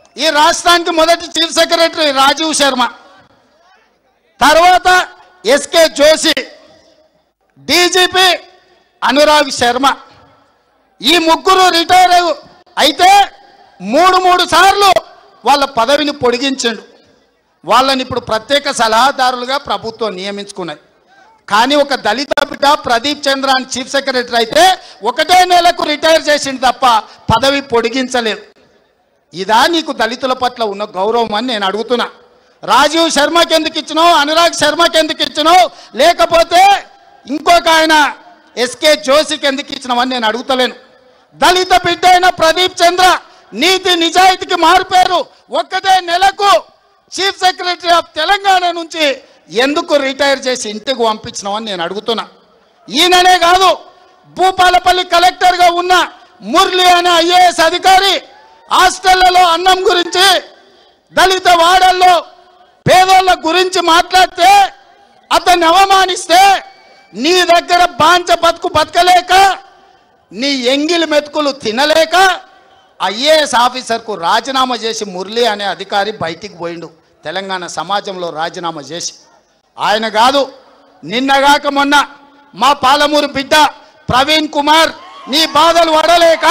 ఈ రాష్ట్రానికి మొదటి చీఫ్ సెక్రటరీ రాజీవ్ శర్మ తర్వాత ఎస్కే జోషి డీజీపీ అనురాగ్ శర్మ ఈ ముగ్గురు రిటైర్ అయితే మూడు మూడు సార్లు వాళ్ళ పదవిని పొడిగించిండు వాళ్ళని ఇప్పుడు ప్రత్యేక సలహాదారులుగా ప్రభుత్వం నియమించుకున్నది కానీ ఒక దళిత బిడ్డ ప్రదీప్ చంద్ర అని చీఫ్ సెక్రటరీ అయితే ఒకటే నెలకు రిటైర్ చేసిండు తప్ప పదవి పొడిగించలేదు ఇదా నీకు దళితుల పట్ల ఉన్న గౌరవం అని నేను అడుగుతున్నా రాజీవ్ శర్మకి ఎందుకు ఇచ్చినావు అనురాగ్ శర్మకి ఎందుకు ఇచ్చినావు లేకపోతే ఇంకొక ఆయన ఎస్కే జోషికి ఎందుకు ఇచ్చినావని నేను అడుగుతలేను దళిత బిడ్డ అయిన ప్రదీప్ చంద్ర నీతి నిజాయితీకి మారిపోయారు ఒక్కటే నెలకు చీఫ్ సెక్రటరీ ఆఫ్ తెలంగాణ నుంచి ఎందుకు రిటైర్ చేసి ఇంటికి పంపించినావని నేను అడుగుతున్నా ఈయననే కాదు భూపాలపల్లి కలెక్టర్గా ఉన్న మురళి అనే ఐఏఎస్ అధికారి హాస్టళ్లలో అన్నం గురించి దళిత వాడల్లో పేదోళ్ళ గురించి మాట్లాడితే అతన్ని అవమానిస్తే నీ దగ్గర బాంచ బతుకు బతకలేక నీ ఎంగిలి మెతుకులు తినలేక ఐఏఎస్ ఆఫీసర్కు రాజీనామా చేసి మురళి అనే అధికారి బయటికి పోయిండు తెలంగాణ సమాజంలో రాజీనామా చేసి ఆయన కాదు నిన్నగాక మొన్న మా పాలమూరు బిడ్డ ప్రవీణ్ కుమార్ నీ బాధలు పడలేక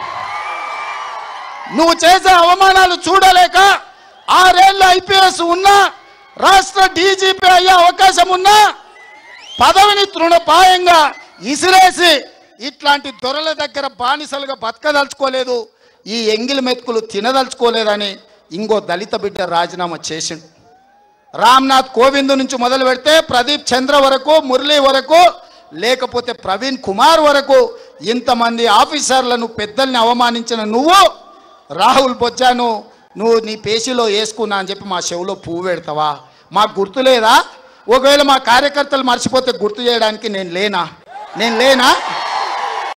నువ్వు చేసే అవమానాలు చూడలేక ఆరేళ్ళు ఐపీఎస్ ఉన్నా రాష్ట్ర డీజీపీ అయ్యే అవకాశం ఉన్నా పదవిని తృణపాయంగా ఇసిరేసి ఇట్లాంటి దొరల దగ్గర బానిసలుగా బతకదలుచుకోలేదు ఈ ఎంగిలి మెతుకులు తినదలుచుకోలేదని ఇంకో దళిత బిడ్డ రాజీనామా చేసిండు రామ్నాథ్ కోవింద్ నుంచి మొదలు పెడితే ప్రదీప్ చంద్ర వరకు మురళి వరకు లేకపోతే ప్రవీణ్ కుమార్ వరకు ఇంతమంది ఆఫీసర్లను పెద్దల్ని అవమానించిన నువ్వు రాహుల్ బొజ్జాను నువ్వు నీ పేషీలో వేసుకున్నా అని చెప్పి మా చెవులో పువ్వు పెడతావా మాకు గుర్తు లేదా ఒకవేళ మా కార్యకర్తలు మర్చిపోతే గుర్తు చేయడానికి నేను లేనా నేను లేనా